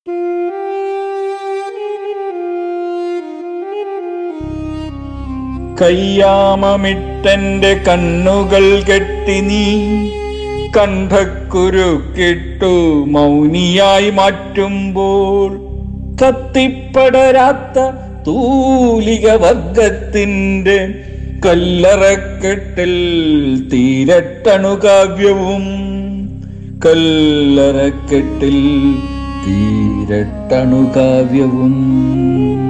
കയ്യാമമിട്ടെന്റെ കണ്ണുകൾ കെട്ടി നീ കണ്ഠക്കുരുക്കിട്ടു മൗനിയായി മാറ്റുമ്പോൾ കത്തിപ്പടരാത്ത തൂലിക വർഗത്തിന്റെ കല്ലറക്കെട്ടിൽ തീരട്ടണുകാവ്യവും കല്ലറക്കെട്ടിൽ തീരട്ടണുകാവ്യവും